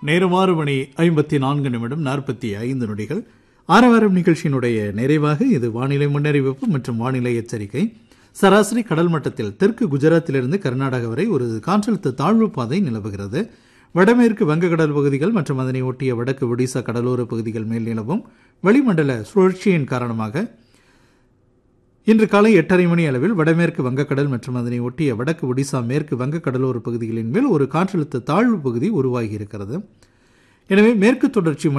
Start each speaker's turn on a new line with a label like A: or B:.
A: நேரம் ஆறு மணி ஐம்பத்தி நான்கு நிமிடம் நாற்பத்தி ஐந்து நொடிகள் ஆரவாரம் நிகழ்ச்சியினுடைய நிறைவாக இது வானிலை முன்னறிவிப்பு மற்றும் வானிலை எச்சரிக்கை சராசரி கடல் மட்டத்தில் தெற்கு குஜராத்திலிருந்து கர்நாடகா வரை ஒரு காற்றழுத்த தாழ்வு பாதை நிலவுகிறது வடமேற்கு வங்கக்கடல் பகுதிகள் மற்றும் அதனை ஒட்டிய வடக்கு ஒடிசா கடலோர பகுதிகள் மேல் நிலவும் வளிமண்டல சுழற்சியின் காரணமாக இன்று காலை எட்டரை மணி அளவில் வடமேற்கு வங்கக்கடல் மற்றும் அதனை ஒட்டிய வடக்கு ஒடிசா மேற்கு வங்க கடலோர பகுதிகளின் மேல் ஒரு காற்றழுத்த தாழ்வு பகுதி உருவாகி இருக்கிறது எனவே மேற்கு தொடர்ச்சி